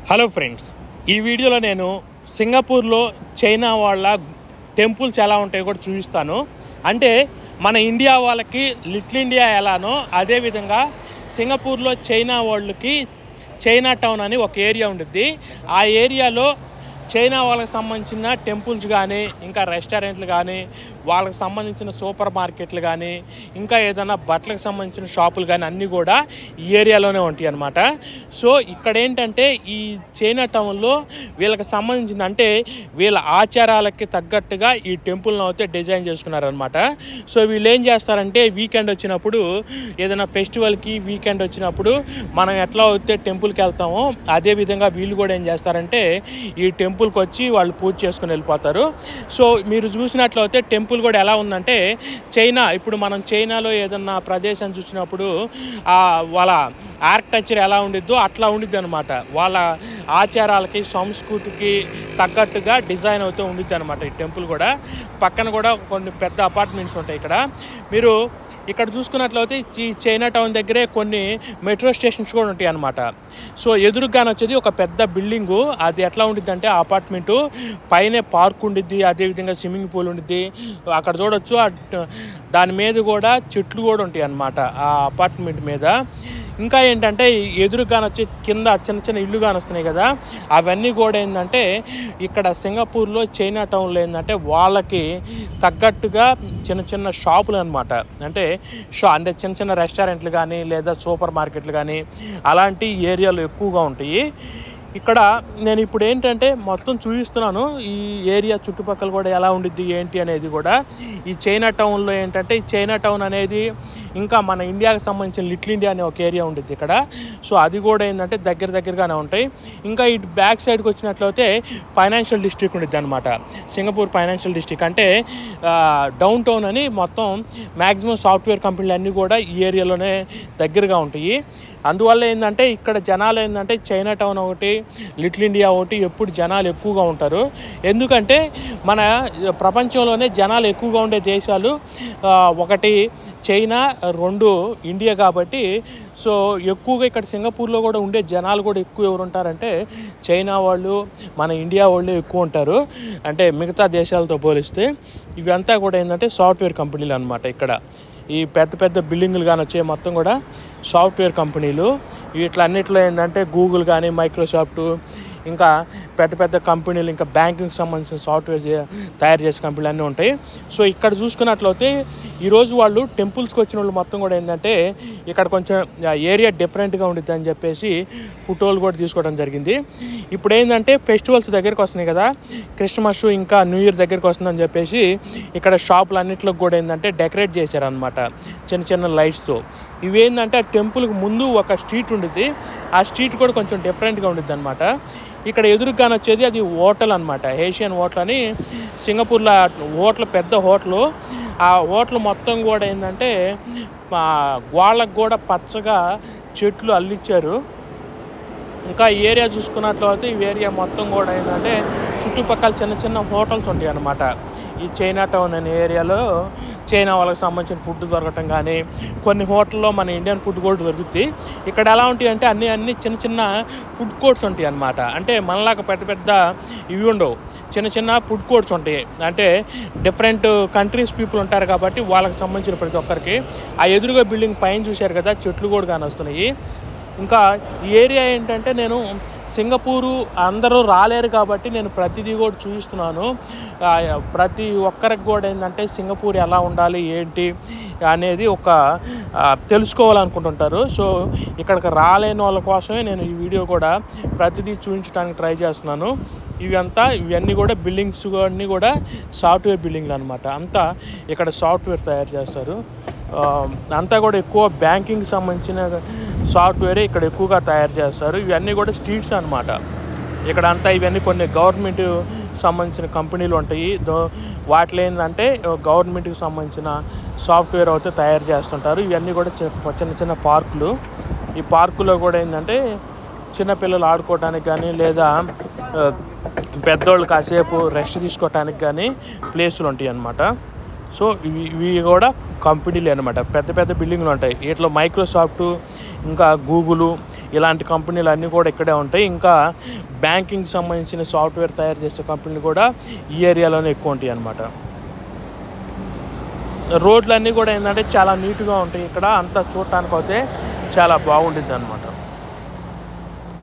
hello friends ఈ వీడియోలో నేను సింగపూర్లో చైనా వాళ్ళ టెంపుల్స్ ఎలా ఉంటాయో కూడా చూపిస్తాను అంటే మన ఇండియా వాళ్ళకి లిటిల్ ఇండియా ఎలానో అదేవిధంగా సింగపూర్లో చైనా వాళ్ళకి చైనా టౌన్ అని ఒక ఏరియా ఉంటుంది ఆ ఏరియాలో చైనా వాళ్ళకి సంబంధించిన టెంపుల్స్ కానీ ఇంకా రెస్టారెంట్లు కానీ వాళ్ళకి సంబంధించిన సూపర్ మార్కెట్లు కానీ ఇంకా ఏదైనా బట్టలకు సంబంధించిన షాపులు కానీ అన్నీ కూడా ఈ ఏరియాలోనే ఉంటాయి అన్నమాట సో ఇక్కడ ఏంటంటే ఈ చైనా టౌన్లో వీళ్ళకి సంబంధించిన అంటే వీళ్ళ ఆచారాలకి తగ్గట్టుగా ఈ టెంపుల్ని అయితే డిజైన్ చేసుకున్నారనమాట సో వీళ్ళు ఏం చేస్తారంటే వీకెండ్ వచ్చినప్పుడు ఏదైనా ఫెస్టివల్కి వీకెండ్ వచ్చినప్పుడు మనం ఎట్లా అయితే టెంపుల్కి వెళ్తామో అదే విధంగా వీళ్ళు కూడా ఏం చేస్తారంటే ఈ టెంపుల్కి వచ్చి వాళ్ళు పూజ చేసుకుని వెళ్ళిపోతారు సో మీరు చూసినట్లయితే టెంపుల్ కూడా ఎలా ఉందంటే చైనా ఇప్పుడు మనం చైనాలో ఏదన్నా ప్రదేశం చూసినప్పుడు ఆ వాళ్ళ ఆర్కిటెక్చర్ ఎలా ఉండిద్దో అట్లా ఉండిద్ది అనమాట వాళ్ళ ఆచారాలకి సంస్కృతికి తగ్గట్టుగా డిజైన్ అవుతూ ఉండిద్ది అనమాట ఈ టెంపుల్ కూడా పక్కన కూడా కొన్ని పెద్ద అపార్ట్మెంట్స్ ఉంటాయి ఇక్కడ మీరు ఇక్కడ చూసుకున్నట్లయితే ఈ చైనా టౌన్ దగ్గరే కొన్ని మెట్రో స్టేషన్స్ కూడా ఉంటాయి అనమాట సో ఎదురుగానే వచ్చేది ఒక పెద్ద బిల్డింగు అది ఎట్లా ఉండిద్ది అంటే అపార్ట్మెంటు పైనే పార్క్ ఉండిద్ది అదేవిధంగా స్విమ్మింగ్ పూల్ ఉండిద్ది అక్కడ చూడొచ్చు ఆ ట- దాని మీద కూడా చెట్లు కూడా ఉంటాయి అన్నమాట ఆ అపార్ట్మెంట్ మీద ఇంకా ఏంటంటే ఈ ఎదురుగానే వచ్చి కింద చిన్న చిన్న ఇల్లు కాని వస్తున్నాయి కదా అవన్నీ కూడా ఏంటంటే ఇక్కడ సింగపూర్లో చైనా టౌన్లో ఏంటంటే వాళ్ళకి తగ్గట్టుగా చిన్న చిన్న షాపులు అనమాట అంటే షా అంటే చిన్న చిన్న రెస్టారెంట్లు కానీ లేదా సూపర్ మార్కెట్లు కానీ అలాంటి ఏరియాలు ఎక్కువగా ఉంటాయి ఇక్కడ నేను ఇప్పుడు ఏంటంటే మొత్తం చూపిస్తున్నాను ఈ ఏరియా చుట్టుపక్కల కూడా ఎలా ఉండిద్ది ఏంటి అనేది కూడా ఈ చైనా టౌన్లో ఏంటంటే ఈ చైనా టౌన్ అనేది ఇంకా మన ఇండియాకి సంబంధించిన లిటిల్ ఇండియా అనే ఒక ఏరియా ఉంటుంది ఇక్కడ సో అది కూడా ఏంటంటే దగ్గర దగ్గరగానే ఉంటాయి ఇంకా ఇటు బ్యాక్ సైడ్కి వచ్చినట్లయితే ఫైనాన్షియల్ డిస్ట్రిక్ట్ ఉంటుంది అనమాట సింగపూర్ ఫైనాన్షియల్ డిస్ట్రిక్ట్ అంటే డౌన్ టౌన్ అని మొత్తం మ్యాక్సిమం సాఫ్ట్వేర్ కంపెనీలు అన్నీ కూడా ఈ ఏరియాలోనే దగ్గరగా ఉంటాయి అందువల్ల ఏంటంటే ఇక్కడ జనాలు ఏంటంటే చైనా టౌన్ ఒకటి లిటిల్ ఇండియా ఒకటి ఎప్పుడు జనాలు ఎక్కువగా ఉంటారు ఎందుకంటే మన ప్రపంచంలోనే జనాలు ఎక్కువగా ఉండే దేశాలు ఆ, ఒకటి చైనా రెండు ఇండియా కాబట్టి సో ఎక్కువగా ఇక్కడ సింగపూర్లో కూడా ఉండే జనాలు కూడా ఎక్కువ ఎవరు ఉంటారంటే చైనా వాళ్ళు మన ఇండియా వాళ్ళు ఎక్కువ ఉంటారు అంటే మిగతా దేశాలతో పోలిస్తే ఇవంతా కూడా ఏంటంటే సాఫ్ట్వేర్ కంపెనీలు అనమాట ఇక్కడ ఈ పెద్ద పెద్ద బిల్డింగులు కానీ వచ్చే మొత్తం కూడా సాఫ్ట్వేర్ కంపెనీలు వీటిలన్నిటిలో ఏంటంటే గూగుల్ కానీ మైక్రోసాఫ్ట్ ఇంకా పెద్ద పెద్ద కంపెనీలు ఇంకా బ్యాంకింగ్ సంబంధించిన సాఫ్ట్వేర్ చే- తయారు చేసే కంపెనీలు అన్నీ ఉంటాయి సో ఇక్కడ చూసుకున్నట్లయితే ఈరోజు వాళ్ళు టెంపుల్స్కి వచ్చిన వాళ్ళు మొత్తం కూడా ఏంటంటే ఇక్కడ కొంచెం ఏరియా డిఫరెంట్గా ఉండిద్ది అని చెప్పేసి ఫోటోలు కూడా తీసుకోవడం జరిగింది ఇప్పుడు ఏంటంటే ఫెస్టివల్స్ దగ్గరికి వస్తున్నాయి కదా క్రిస్మస్ ఇంకా న్యూ ఇయర్ దగ్గరికి వస్తుందని చెప్పేసి ఇక్కడ షాపులు అన్నింటిలో కూడా ఏంటంటే డెకరేట్ చేశారనమాట చిన్న చిన్న లైట్స్తో ఇవి ఏంటంటే ఆ టెంపుల్కి ముందు ఒక స్ట్రీట్ ఉండిద్ది ఆ స్ట్రీట్ కూడా కొంచెం డిఫరెంట్గా ఉండిద్ది అనమాట ఇక్కడ ఎదురుగానే వచ్చేది అది హోటల్ అనమాట ఏషియన్ హోటల్ అని సింగపూర్లో హోటల్ పెద్ద హోటల్ ఆ హోటల్ మొత్తం కూడా ఏంటంటే ఆ గోళ్ళకు కూడా పచ్చగా చెట్లు అల్లిచ్చారు ఇంకా ఈ ఏరియా చూసుకున్నట్లయితే ఈ ఏరియా మొత్తం కూడా ఏంటంటే చుట్టుపక్కల చిన్న చిన్న హోటల్స్ ఉంటాయి అన్నమాట ఈ చైనా టౌన్ అనే ఏరియాలో చైనా వాళ్ళకి సంబంధించిన ఫుడ్ దొరకటం కానీ కొన్ని హోటల్లో మన ఇండియన్ ఫుడ్ కూడా దొరుకుతుంది ఇక్కడ ఎలా ఉంటాయి అంటే అన్ని అన్ని చిన్న చిన్న ఫుడ్ కోర్ట్స్ ఉంటాయి అన్నమాట అంటే మనలాగా పెద్ద పెద్ద ఇవి ఉండవు చిన్న చిన్న ఫుడ్ కోర్ట్స్ ఉంటాయి అంటే డిఫరెంట్ కంట్రీస్ పీపుల్ ఉంటారు కాబట్టి వాళ్ళకి సంబంధించిన ప్రతి ఒక్కరికి ఆ ఎదురుగా బిల్డింగ్ పైన చూశారు కదా చెట్లు కూడా కాని వస్తున్నాయి ఇంకా ఈ ఏరియా ఏంటంటే నేను సింగపూరు అందరూ రాలేరు కాబట్టి నేను ప్రతిదీ కూడా చూపిస్తున్నాను ఆ, ప్రతి ఒక్కరికి కూడా ఏంటంటే సింగపూర్ ఎలా ఉండాలి ఏంటి అనేది ఒక ఆ, తెలుసుకోవాలనుకుంటుంటారు సో ఇక్కడికి రాలేని వాళ్ళ కోసమే నేను ఈ వీడియో కూడా ప్రతిదీ చూపించడానికి ట్రై చేస్తున్నాను ఇవి అంతా ఇవన్నీ కూడా బిల్డింగ్స్ అన్నీ కూడా సాఫ్ట్వేర్ బిల్డింగ్లు అనమాట అంతా ఇక్కడ సాఫ్ట్వేర్ తయారు చేస్తారు ఆ, అంతా కూడా ఎక్కువ బ్యాంకింగ్ సంబంధించిన సాఫ్ట్వేర్ ఇక్కడ ఎక్కువగా తయారు చేస్తారు ఇవన్నీ కూడా స్ట్రీట్స్ అన్నమాట ఇక్కడ అంతా ఇవన్నీ కొన్ని గవర్నమెంట్ సంబంధించిన కంపెనీలు ఉంటాయి దో వాటిలో ఏంటంటే గవర్నమెంట్కి సంబంధించిన సాఫ్ట్వేర్ అయితే తయారు చేస్తుంటారు ఇవన్నీ కూడా చి- చిన్న చిన్న పార్కులు ఈ పార్కులో కూడా ఏంటంటే చిన్నపిల్లలు ఆడుకోవడానికి కానీ లేదా ఆ, పెద్దోళ్ళు కాసేపు రెస్ట్ తీసుకోవటానికి కానీ ప్లేసులు ఉంటాయి అన్నమాట సో ఇవి ఇవి కూడా కంపెనీలు అనమాట పెద్ద పెద్ద బిల్డింగ్లు ఉంటాయి వీటిలో మైక్రోసాఫ్ట్ ఇంకా గూగుల్ ఇలాంటి కంపెనీలు అన్నీ కూడా ఇక్కడే ఉంటాయి ఇంకా బ్యాంకింగ్ సంబంధించిన సాఫ్ట్వేర్ తయారు చేసే కంపెనీలు కూడా ఈ ఏరియాలోనే ఎక్కువ ఉంటాయి అన్నమాట రోడ్లు అన్నీ కూడా ఏంటంటే చాలా నీట్గా ఉంటాయి ఇక్కడ అంతా చూడటానికి అయితే చాలా బాగుంటుంది అనమాట